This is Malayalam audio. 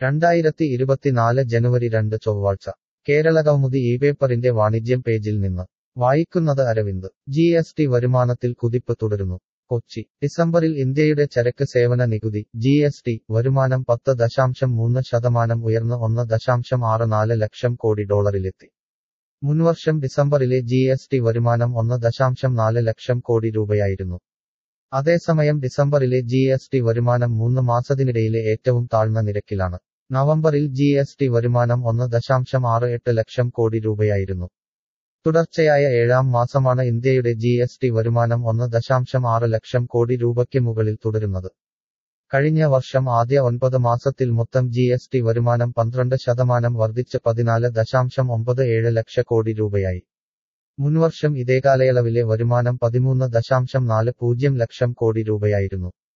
രണ്ടായിരത്തി ഇരുപത്തിനാല് ജനുവരി രണ്ട് ചൊവ്വാഴ്ച കേരളകൗമുദി ഈ പേപ്പറിന്റെ വാണിജ്യം പേജിൽ നിന്ന് വായിക്കുന്നത് അരവിന്ദ് ജി എസ് ടി വരുമാനത്തിൽ കുതിപ്പ് തുടരുന്നു കൊച്ചി ഡിസംബറിൽ ഇന്ത്യയുടെ ചരക്ക് സേവന നികുതി ജി എസ് ടി വരുമാനം പത്ത് ദശാംശം മൂന്ന് ശതമാനം ഉയർന്ന് ഒന്ന് ദശാംശം ആറ് നാല് ലക്ഷം കോടി ഡോളറിലെത്തി മുൻവർഷം ഡിസംബറിലെ ജി എസ് ടി വരുമാനം ഒന്ന് ദശാംശം നാല് ലക്ഷം കോടി രൂപയായിരുന്നു അതേസമയം ഡിസംബറിലെ ജി എസ് ടി വരുമാനം മൂന്ന് മാസത്തിനിടയിലെ ഏറ്റവും താഴ്ന്ന നിരക്കിലാണ് നവംബറിൽ ജി എസ് ടി വരുമാനം ഒന്ന് ദശാംശം ആറ് എട്ട് ലക്ഷം കോടി രൂപയായിരുന്നു തുടർച്ചയായ ഏഴാം മാസമാണ് ഇന്ത്യയുടെ ജി എസ് ടി വരുമാനം ഒന്ന് ദശാംശം ആറ് ലക്ഷം കോടി രൂപയ്ക്ക് മുകളിൽ തുടരുന്നത് കഴിഞ്ഞ വർഷം ആദ്യ ഒൻപത് മാസത്തിൽ മൊത്തം ജി എസ് ടി വരുമാനം പന്ത്രണ്ട് ശതമാനം വർദ്ധിച്ച് പതിനാല് ദശാംശം ഒമ്പത് ഏഴ് ലക്ഷ കോടി രൂപയായി മുൻവർഷം ഇതേ കാലയളവിലെ വരുമാനം പതിമൂന്ന് ദശാംശം നാല് പൂജ്യം ലക്ഷം കോടി രൂപയായിരുന്നു